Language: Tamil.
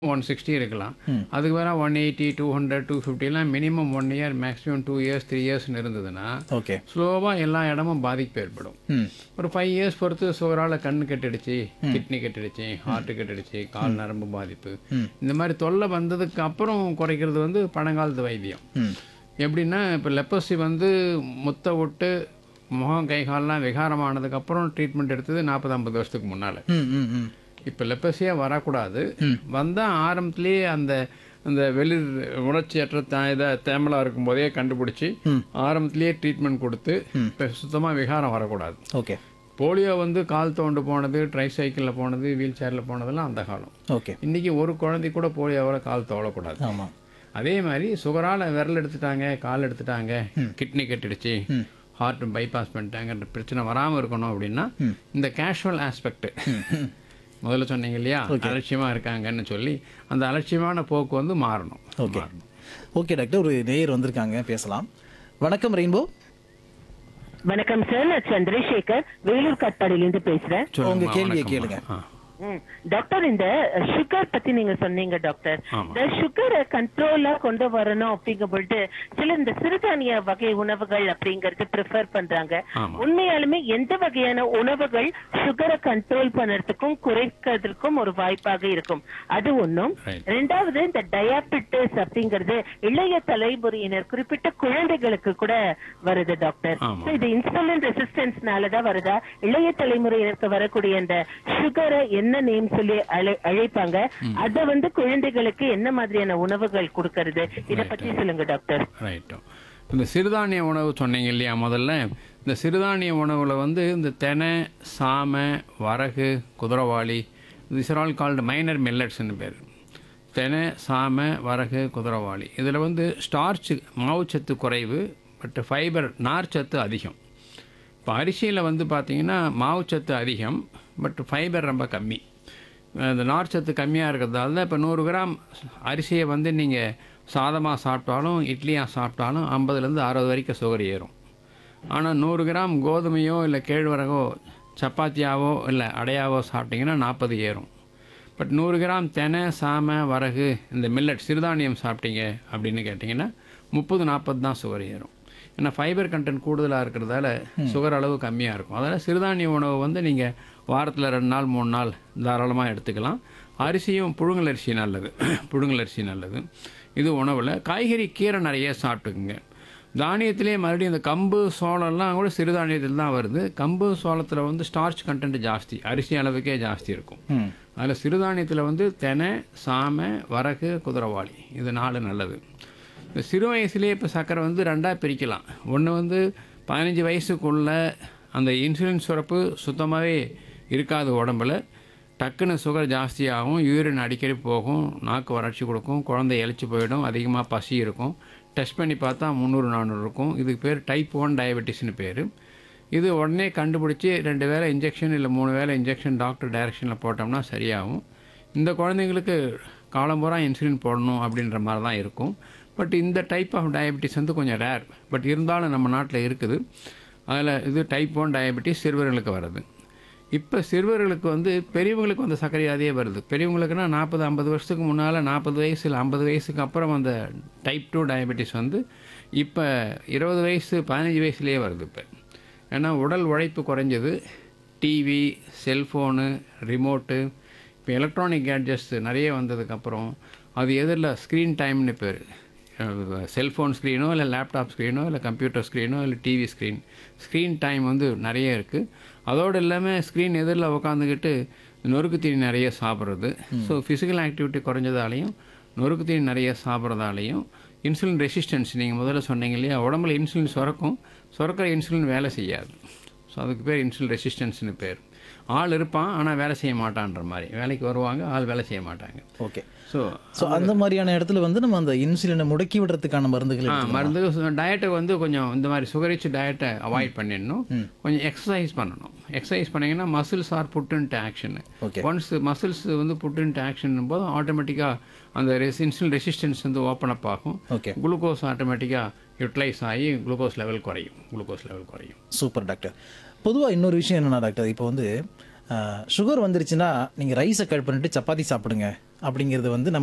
ஒன் சிக்ஸ்டி இருக்கலாம் அதுக்கு வேணா one eighty two hundred two ஃபிஃப்டிலாம் minimum one year maximum two years three இயர்ஸ்னு இருந்ததுன்னா ஓகே ஸ்லோவாக எல்லா இடமும் பாதிப்பு ஏற்படும் ம் ஒரு ஃபைவ் இயர்ஸ் பொறுத்து சுகரால் கண்ணு கெட்டுடுச்சு கிட்னி கெட்டுடுச்சு ஹார்ட் கெட்டுடுச்சு கால் நரம்பு பாதிப்பு இந்த மாதிரி தொல்லை வந்ததுக்கு அப்புறம் குறைக்கிறது வந்து பழங்காலத்து வைத்தியம் ம் எப்படின்னா இப்போ லெப்பசி வந்து முத்த விட்டு முகம் கை கால்லாம் விகாரமானதுக்கப்புறம் ட்ரீட்மெண்ட் எடுத்தது நாற்பது ஐம்பது வருஷத்துக்கு முன்னால் ம் ம் ம் இப்போ லெப்பசியாக வரக்கூடாது வந்தால் ஆரம்பத்திலேயே அந்த அந்த வெளிர் உணர்ச்சியற்ற த இதை தேமலாக இருக்கும்போதே கண்டுபிடிச்சி ஆரம்பத்திலேயே ட்ரீட்மெண்ட் கொடுத்து இப்போ சுத்தமாக விகாரம் வரக்கூடாது ஓகே போலியோ வந்து கால் தோண்டு போனது ட்ரை சைக்கிளில் போனது வீல் சேரில் போனதெல்லாம் அந்த காலம் ஓகே இன்றைக்கி ஒரு குழந்தை கூட போலியோவில் கால் தோழக்கூடாது ஆமாம் அதே மாதிரி சுகரால் விரல் எடுத்துட்டாங்க கால் எடுத்துட்டாங்க கிட்னி கெட்டுடுச்சு ஹார்ட் பைபாஸ் பண்ணிட்டாங்கன்ற பிரச்சனை வராமல் இருக்கணும் அப்படின்னா இந்த கேஷுவல் ஆஸ்பெக்ட் முதல்ல சொன்னீங்க இல்லையா அலட்சியமாக இருக்காங்கன்னு சொல்லி அந்த அலட்சியமான போக்கு வந்து மாறணும் ஓகே ஓகே டாக்டர் ஒரு நேயர் வந்திருக்காங்க பேசலாம் வணக்கம் ரெயின்போ வணக்கம் சார் நான் சந்திரசேகர் வேலூர் காட்பாடியிலிருந்து பேசுறேன் உங்க சொல்லுங்கம்மா, கேள்வியை வணக்கம்மா. கேளுங்க. ஆ. ம். டாக்டர் இந்த சுகர் பத்தி நீங்க சொன்னீங்க டாக்டர் ஆமா. இந்த சுகரை கண்ட்ரோலா கொண்டு வரணும் அப்படிங்கப்பட்டு சில இந்த சிறுதானிய வகை உணவுகள் அப்படிங்கறது ப்ரிஃபர் பண்றாங்க ஆமா. உண்மையாலுமே எந்த வகையான உணவுகள் சுகரை கண்ட்ரோல் பண்ணறதுக்கும் குறைக்கிறதுக்கும் ஒரு வாய்ப்பாக இருக்கும் அது ஒண்ணும் Right. ரெண்டாவது இந்த டயாபிட்டிஸ் அப்படிங்கிறது இளைய தலைமுறையினர் குறிப்பிட்ட குழந்தைகளுக்கு கூட வருது டாக்டர் ஆமா. So, இது இன்சுலின் ரெசிஸ்டன்ஸ்னாலதான் வருதா இளைய தலைமுறையினருக்கு வரக்கூடிய இந்த சுகரை என்ன நேம் சொல்லி அழை- அழைப்பாங்க அத வந்து குழந்தைகளுக்கு என்ன மாதிரியான உணவுகள் கொடுக்கறது இத பத்தி சொல்லுங்க டாக்டர் ரைட்டோ இந்த சிறுதானிய உணவு சொன்னீங்க இல்லையா முதல்ல இந்த சிறுதானிய உணவில் வந்து இந்த தெனை சாமை வரகு குதிரவாளி this are all called minor மில்லட்ஸ்னு பேர் தெனை சாமை வரகு குதிரவாளி இதில் வந்து ஸ்டார்ச் மாவுச்சத்து குறைவு பட் ஃபைபர் நார்ச்சத்து அதிகம் இப்போ அரிசியில் வந்து பார்த்தீங்கன்னா மாவுச்சத்து அதிகம் பட் ஃபைபர் ரொம்ப கம்மி அந்த நார்ச்சத்து கம்மியாக இருக்கிறதால தான் இப்போ நூறு கிராம் அரிசியை வந்து நீங்கள் சாதமாக சாப்பிட்டாலும் இட்லியாக சாப்பிட்டாலும் ஐம்பதுலேருந்து அறுபது வரைக்கும் சுகர் ஏறும் ஆனால் நூறு கிராம் கோதுமையோ இல்லை கேழ்வரகோ சப்பாத்தியாவோ இல்லை அடையாவோ சாப்பிட்டிங்கன்னா நாற்பது ஏறும் பட் நூறு கிராம் தெனை சாமை வரகு இந்த மில்லட் சிறுதானியம் சாப்பிட்டீங்க அப்படின்னு கேட்டிங்கன்னா முப்பது நாற்பது தான் சுகர் ஏறும் ஏன்னா ஃபைபர் கண்டென்ட் கூடுதலாக இருக்கிறதால சுகர் அளவு கம்மியாக இருக்கும் அதனால் சிறுதானிய உணவு வந்து நீங்கள் வாரத்தில் ரெண்டு நாள் மூணு நாள் தாராளமாக எடுத்துக்கலாம் அரிசியும் புழுங்கல் அரிசி நல்லது புழுங்கல் அரிசி நல்லது இது உணவில் காய்கறி கீரை நிறைய சாப்பிட்டுக்குங்க தானியத்திலே மறுபடியும் இந்த கம்பு சோளம்லாம் கூட சிறுதானியத்தில் தான் வருது கம்பு சோளத்தில் வந்து ஸ்டார்ச் கண்டென்ட் ஜாஸ்தி அரிசி அளவுக்கே ஜாஸ்தி இருக்கும் ம் அதில் சிறுதானியத்தில் வந்து தெனை சாமை வரகு குதிரவாளி இது நாலு நல்லது இந்த சிறு வயசுலேயே இப்போ சர்க்கரை வந்து ரெண்டாக பிரிக்கலாம் ஒன்று வந்து பதினஞ்சு வயசுக்குள்ள அந்த இன்சுலின் சுரப்பு சுத்தமாகவே இருக்காது உடம்புல டக்குன்னு சுகர் ஜாஸ்தியாகும் யூரின் அடிக்கடி போகும் நாக்கு வறட்சி கொடுக்கும் குழந்தை இழைச்சி போயிடும் அதிகமாக பசி இருக்கும் டெஸ்ட் பண்ணி பார்த்தா முந்நூறு நானூறு இருக்கும் இதுக்கு பேர் டைப் ஒன் டயபெட்டிஸ்னு பேர் இது உடனே கண்டுபிடிச்சி ரெண்டு வேளை இன்ஜெக்ஷன் இல்லை மூணு வேளை இன்ஜெக்ஷன் டாக்டர் டைரக்ஷனில் போட்டோம்னா சரியாகும் இந்த குழந்தைங்களுக்கு காலம்பூரா இன்சுலின் போடணும் அப்படின்ற மாதிரி தான் இருக்கும் பட் இந்த டைப் ஆஃப் டயபெட்டிஸ் வந்து கொஞ்சம் ரேர் பட் இருந்தாலும் நம்ம நாட்டில் இருக்குது அதில் இது டைப் ஒன் டயபெட்டிஸ் சிறுவர்களுக்கு வருது இப்போ சிறுவர்களுக்கு வந்து பெரியவங்களுக்கு வந்து சர்க்கரை வியாதியே வருது பெரியவங்களுக்குன்னா நாற்பது ஐம்பது வருஷத்துக்கு முன்னால் நாற்பது வயசு இல்லை ஐம்பது வயசுக்கு அப்புறம் அந்த டைப் டூ டயபெட்டிஸ் வந்து இப்போ இருபது வயசு பதினஞ்சு வயசுலேயே வருது இப்போ ஏன்னா உடல் உழைப்பு குறைஞ்சது டிவி செல்ஃபோனு ரிமோட்டு இப்போ எலக்ட்ரானிக் கேட்ஜெட்ஸ் நிறைய வந்ததுக்கப்புறம் அது எதிரில் ஸ்க்ரீன் டைம்னு பேர் செல்ஃபோன் ஸ்க்ரீனோ இல்லை லேப்டாப் ஸ்க்ரீனோ இல்லை கம்ப்யூட்டர் ஸ்க்ரீனோ இல்லை டிவி ஸ்க்ரீன் ஸ்க்ரீன் டைம் வந்து நிறைய இருக்குது அதோடு இல்லாமல் ஸ்க்ரீன் எதிரில் உட்காந்துக்கிட்டு நொறுக்கு தீனி நிறைய சாப்பிட்றது ஸோ ஃபிசிக்கல் ஆக்டிவிட்டி குறைஞ்சதாலையும் நொறுக்கு தீனி நிறைய சாப்பிட்றதாலையும் இன்சுலின் ரெசிஸ்டன்ஸ் நீங்கள் முதல்ல சொன்னீங்க இல்லையா உடம்புல இன்சுலின் சுரக்கும் சுரக்கிற இன்சுலின் வேலை செய்யாது ஸோ அதுக்கு பேர் இன்சுலின் ரெசிஸ்டன்ஸ்னு பேர் ஆள் இருப்பான் ஆனால் வேலை செய்ய மாட்டான்ற மாதிரி வேலைக்கு வருவாங்க ஆள் வேலை செய்ய மாட்டாங்க ஓகே ஸோ ஸோ அந்த மாதிரியான இடத்துல வந்து நம்ம அந்த இன்சுலினை முடக்கி விடுறதுக்கான மருந்துகள் ஆ எடுத்துக்கலாம். மருந்து டயட்டை வந்து கொஞ்சம் இந்த மாதிரி சுகரிச்சு டயட்டை அவாய்ட் பண்ணிடணும் கொஞ்சம் எக்ஸசைஸ் பண்ணணும் எக்ஸசைஸ் பண்ணீங்கன்னா muscles are put into action Okay. Once muscles வந்து புட் இன்ட்டு ஆக்ஷன் போது ஆட்டோமேட்டிக்காக அந்த ரெஸ் இன்சுலின் ரெசிஸ்டன்ஸ் வந்து ஓப்பன் அப் ஆகும் ஓகே குளுக்கோஸ் ஆட்டோமேட்டிக்காக யூட்டிலைஸ் ஆகி குளுக்கோஸ் லெவல் குறையும் குளுக்கோஸ் லெவல் குறையும் சூப்பர் டாக்டர் பொதுவாக இன்னொரு விஷயம் என்னன்னா டாக்டர் இப்போ வந்து சுகர் வந்துருச்சுன்னா நீங்கள் ரைஸை கட் பண்ணிட்டு சப்பாத்தி சாப்பிடுங்க அப்படிங்கிறது வந்து நம்ம